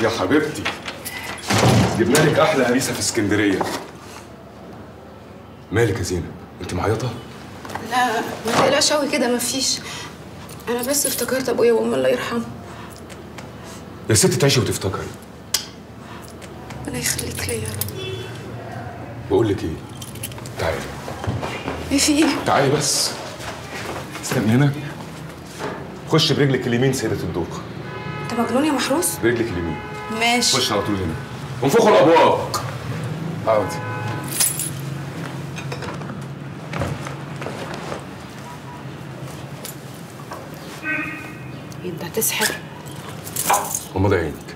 يا حبيبتي جبنا لك احلى هريسه في اسكندريه مالك يا زينب انت معيطه لا ما تقلقش قوي كده مفيش انا بس افتكرت ابويا وامي الله يرحمه يا ست تعيشي وتفتكري ربنا يخليك ليا يا رب بقول لك ايه تعالي ايه في ايه تعالي بس استني هنا خش برجلك اليمين سيدة الدوق انت مجنون يا محروس برجلك اليمين ماشي خش على طول هنا وانفخوا الابواب اقعدي انت هتسحر غمضي عينك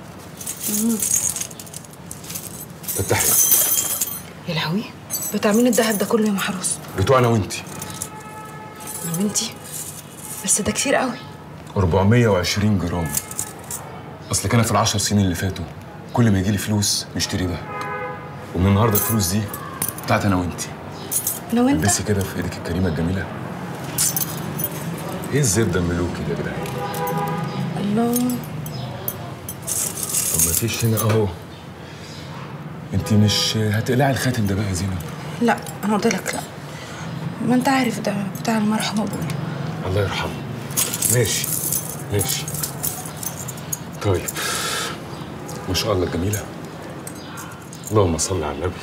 فتحي يا لهوي بتاع مين الدهب ده كله يا محروس بتوع انا وانتي انا وانتي بس ده كتير قوي 420 جرام اصل كان في العشر سنين اللي فاتوا كل ما يجي لي فلوس نشتري دهب ومن النهارده الفلوس دي بتاعت انا وانتي انا وانت البسي كده في ايدك الكريمه الجميله ايه الزبده الملوكي ده يا جدعان الله طب ما فيش هنا اهو انت مش هتقلعي الخاتم ده بقى يا زينب لا انا قلت لك لا ما انت عارف ده بتاع المرحوم ابويا الله يرحمه ماشي ماشي طيب ما شاء الله جميلة اللهم صل على النبي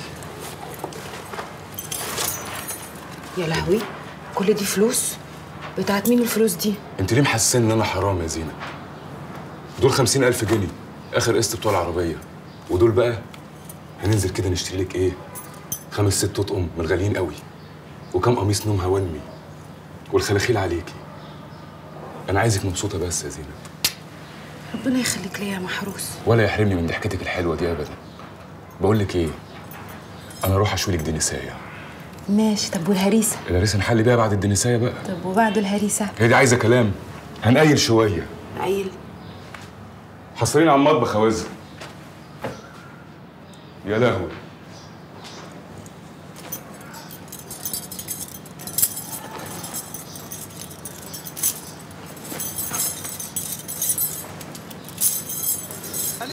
يا لهوي كل دي فلوس بتاعت مين الفلوس دي انت ليه محسن ان انا حرام يا زينب دول خمسين الف جنيه اخر قسط بتوع العربية ودول بقى هننزل كده نشتري لك ايه خمس ست اطقم من الغاليين قوي وكم قميص نوم هوانمي والخلاخيل عليكي انا عايزك مبسوطة بس يا زينب ربنا يخليك ليا يا محروس ولا يحرمني من ضحكتك الحلوه دي ابدا بقول لك ايه انا اروح اشوي لك دنسايه ماشي طب والهريسه الهريسه نحل بيها بعد الدنسايه بقى طب وبعد الهريسه هي دي عايزه كلام هنقيل شويه عيل حاصرين على المطبخ يا وزن يا لهوي